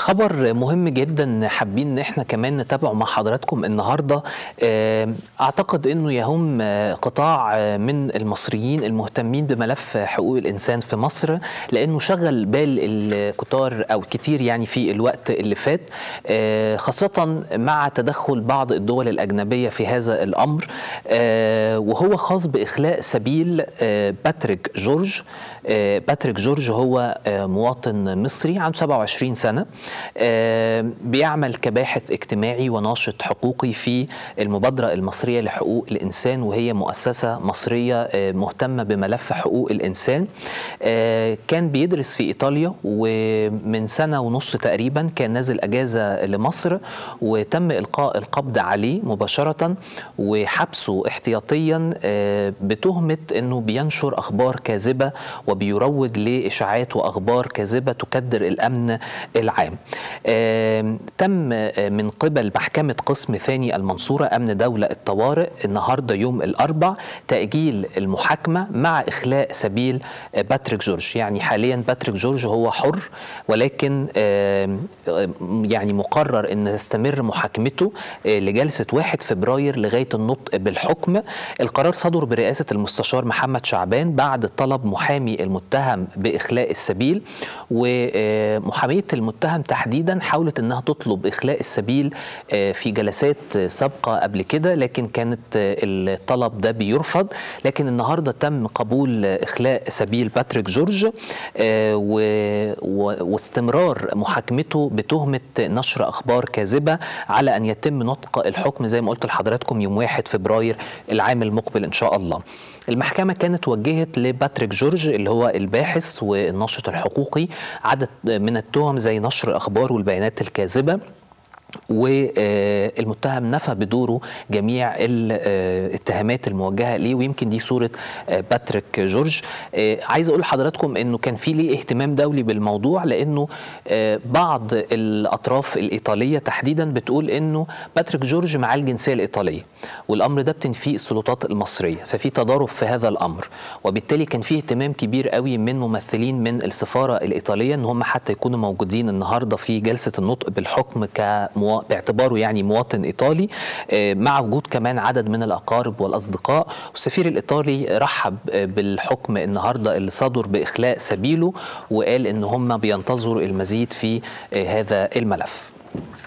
خبر مهم جدا حابين ان احنا كمان نتابعه مع حضراتكم النهارده اعتقد انه يهم قطاع من المصريين المهتمين بملف حقوق الانسان في مصر لانه شغل بال الكتار او كتير يعني في الوقت اللي فات خاصه مع تدخل بعض الدول الاجنبيه في هذا الامر وهو خاص باخلاء سبيل باتريك جورج باتريك جورج هو مواطن مصري عنده 27 سنة بيعمل كباحث اجتماعي وناشط حقوقي في المبادرة المصرية لحقوق الإنسان وهي مؤسسة مصرية مهتمة بملف حقوق الإنسان كان بيدرس في إيطاليا ومن سنة ونص تقريبا كان نازل أجازة لمصر وتم إلقاء القبض عليه مباشرة وحبسه احتياطيا بتهمة أنه بينشر أخبار كاذبة وبيروج لإشاعات وأخبار كاذبة تكدر الأمن العام تم من قبل محكمة قسم ثاني المنصورة أمن دولة الطوارئ النهاردة يوم الأربع تأجيل المحاكمة مع إخلاء سبيل باتريك جورج يعني حاليا باتريك جورج هو حر ولكن يعني مقرر أن تستمر محاكمته لجلسة 1 فبراير لغاية النطق بالحكم القرار صدر برئاسة المستشار محمد شعبان بعد طلب محامي المتهم بإخلاء السبيل ومحامية المتهم تحديدا حاولت أنها تطلب إخلاء السبيل في جلسات سابقة قبل كده لكن كانت الطلب ده بيرفض لكن النهاردة تم قبول إخلاء سبيل باتريك جورج واستمرار محاكمته بتهمة نشر أخبار كاذبة على أن يتم نطق الحكم زي ما قلت لحضراتكم يوم 1 فبراير العام المقبل إن شاء الله المحكمة كانت وجهت لباتريك جورج اللي هو الباحث والناشط الحقوقي عدد من التهم زي نشر الأخبار والبيانات الكاذبة والمتهم نفى بدوره جميع الاتهامات الموجهه ليه ويمكن دي صوره باتريك جورج عايز اقول لحضراتكم انه كان في ليه اهتمام دولي بالموضوع لانه بعض الاطراف الايطاليه تحديدا بتقول انه باتريك جورج معاه الجنسيه الايطاليه والامر ده بتنفيه السلطات المصريه ففي تضارب في هذا الامر وبالتالي كان في اهتمام كبير قوي من ممثلين من السفاره الايطاليه ان هم حتى يكونوا موجودين النهارده في جلسه النطق بالحكم ك باعتباره يعني مواطن ايطالي مع وجود كمان عدد من الاقارب والاصدقاء والسفير الايطالي رحب بالحكم النهارده اللي صدر باخلاء سبيله وقال ان هم بينتظروا المزيد في هذا الملف